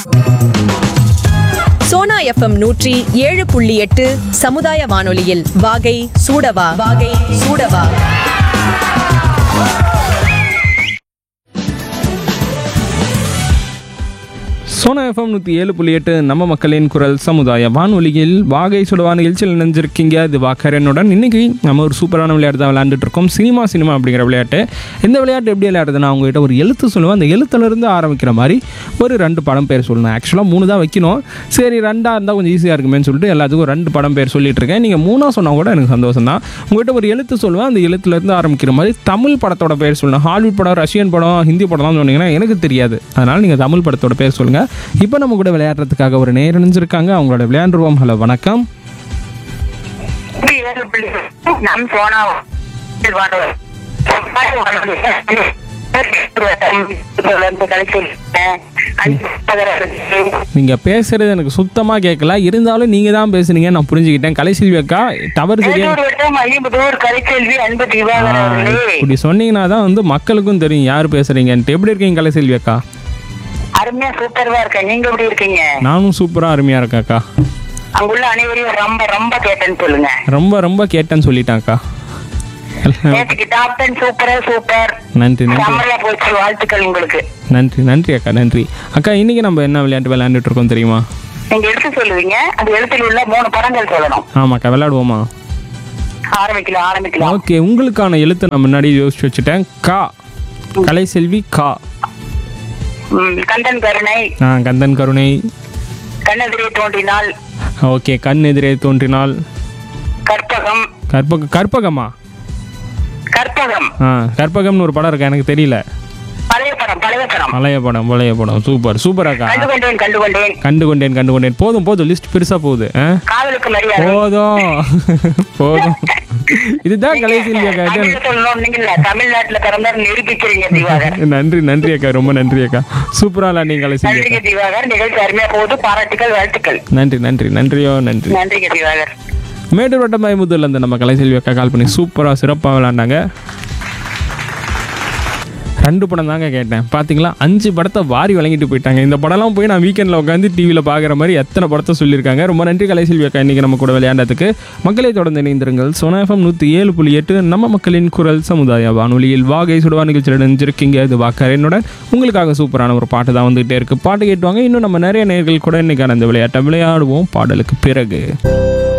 Sona FM நூற்றி ஏழு புள்ளி எட்டு சமுதாய வானொலியில் வாகை சூடவா வாகை சூடவா சோனா எஃப்எம் நூற்றி ஏழு புள்ளி எட்டு நம்ம மக்களின் குரல் சமுதாய வானொலியில் வாகை சுடவா நிகழ்ச்சியில் நினைஞ்சிருக்கீங்க இது வாக்கரனுடன் இன்னைக்கு நம்ம ஒரு சூப்பரான விளையாட்டு தான் விளையாண்டுட்டு இருக்கோம் சினிமா சினிமா அப்படிங்கிற விளையாட்டு இந்த விளையாட்டு எப்படி விளையாடுறதுன்னா உங்ககிட்ட ஒரு எழுத்து சொல்லுவேன் அந்த எழுத்துலேருந்து ஆரம்பிக்கிற மாதிரி ஒரு ரெண்டு படம் பேர் சொல்லணும் ஆக்சுவலாக மூணு தான் வைக்கணும் சரி ரெண்டாக இருந்தால் கொஞ்சம் ஈஸியாக இருக்குமேன்னு சொல்லிட்டு எல்லாத்துக்கும் ரெண்டு படம் பேர் சொல்லிட்டு இருக்கேன் நீங்கள் மூணாக சொன்னால் கூட எனக்கு சந்தோஷம் தான் உங்கள்கிட்ட ஒரு எழுத்து சொல்லுவேன் அந்த எழுத்துலேருந்து ஆரம்பிக்கிற மாதிரி தமிழ் படத்தோட பேர் சொல்லணும் ஹாலிவுட் படம் ரஷ்யன் படம் ஹிந்தி படம்லாம் சொன்னீங்கன்னா எனக்கு தெரியாது அதனால் நீங்கள் தமிழ் படத்தோட பேர் சொல்லுங்கள் இப்போ நம்ம கூட விளையாடுறதுக்காக ஒரு நேர் இணைஞ்சிருக்காங்க அவங்களோட விளையாண்டுருவோம் ஹலோ வணக்கம் ஏழு பிள்ளை நம் சோனா வானொலி. வானொலி. நீங்கள் பேசுகிறது எனக்கு சுத்தமாக கேட்கல இருந்தாலும் நீங்கள் தான் பேசுனீங்க நான் புரிஞ்சுக்கிட்டேன் கலைசெல்வி அக்கா டவர் சரியா வேலூர் வட்டம் ஐம்பத்தோர் கலைச்செல்வி அன்பு ஆ, திவாகர் அவர்களே இப்படி சொன்னீங்கன்னா தான் வந்து மக்களுக்கும் தெரியும் யார் பேசுறீங்கன்ட்டு எப்படி இருக்கீங்க கலைசெல்வி அக்கா அருமையா சூப்பர்வா இருக்கேன் நீங்க எப்படி இருக்கீங்க நானும் சூப்பராக அருமையாக இருக்கேன் அக்கா அங்குள்ள அனைவரையும் ரொம்ப ரொம்ப கேட்டேன்னு சொல்லுங்க ரொம்ப ரொம்ப கேட்டேன்னு சொல்லிட்டேன் அக்கா நேற்றுக்கு டாப்டன் சூப்பரா சூப்பர் நன்றி நன்றி செம்மையா போச்சு வாழ்த்துக்கள் உங்களுக்கு நன்றி நன்றி அக்கா நன்றி அக்கா இன்னைக்கு நம்ம என்ன விளையாட்டு விளையாண்டுட்டு இருக்கோம் தெரியுமா நீங்க எடுத்து சொல்லுவீங்க அந்த எழுத்தில் உள்ள மூணு படங்கள் சொல்லணும் ஆமாக்கா விளையாடுவோமா ஆரம்பிக்கலாம் ஆரம்பிக்கலாம் ஓகே உங்களுக்கான எழுத்து நான் முன்னாடி யோசிச்சு வச்சுட்டேன் கா கலைசெல்வி கா ம், கந்தன் கருணை ஆ கந்தன் கருணை கண்ணெதிரே தோன்றினால் ஓகே கண் எதிரே தோன்றினால் கற்பகம் கற்பக கற்பகமா கற்பகம் ஆ கற்பகம்னு ஒரு படம் இருக்கா எனக்கு தெரியல பழைய படம் பழைய படம் பழைய படம் பழைய படம் சூப்பர் சூப்பர் அக்கா கண்டு கொண்டேன் கண்டு கொண்டேன் கண்டு கொண்டேன் கண்டு கொண்டேன் போதும் போதும் லிஸ்ட் பெருசா போகுது ஆ? காதலுக்கு மரியாதை போதும் போதும் இதுதான் கலைசெல்வி அக்கா இது- தமிழ்ல சொல்லணும் நீங்கல்ல தமிழ்நாட்டுல பிறந்தார் நிரூபிக்கிறீங்க திவாகர் நன்றி நன்றி அக்கா ரொம்ப நன்றி அக்கா சூப்பரா விளையாண்டீங்க கலைசெல்வி அக்கா நன்றிங்க திவாகர் நிகழ்ச்சி அருமையா போகுது பாராட்டுகள் வாழ்த்துக்கள் நன்றி நன்றி நன்றியோ நன்றி நன்றிங்க திவாகர் மேட்டூர் வட்டம் பயமுத்தூர்ல இருந்து நம்ம கலைசெல்வி அக்கா கால் பண்ணி சூப்பராக சிறப்பாக விளாண்டாங்க ரெண்டு படம் தாங்க கேட்டேன் பார்த்தீங்களா அஞ்சு படத்தை வாரி வழங்கிட்டு போயிட்டாங்க இந்த படம்லாம் போய் நான் வீக்கெண்டில் உட்காந்து டிவியில் பார்க்குற மாதிரி எத்தனை படத்தை சொல்லியிருக்காங்க ரொம்ப நன்றி கலைசெல்வி அக்கா இன்றைக்கி நம்ம கூட விளையாண்டதுக்கு மக்களை தொடர்ந்து இணைந்திருங்கள் சோனாஃபம் நூற்றி ஏழு புள்ளி எட்டு நம்ம மக்களின் குரல் சமுதாய வானொலியில் வாகை சுடுவா நிகழ்ச்சியில் இணைஞ்சிருக்கீங்க இது வாக்கரனுடன் உங்களுக்காக சூப்பரான ஒரு பாட்டு தான் வந்துகிட்டே இருக்குது பாட்டு கேட்டுவாங்க இன்னும் நம்ம நிறைய நேர்கள் கூட இன்றைக்கான இந்த விளையாட்டை விளையாடுவோம் பாடலுக்கு பிறகு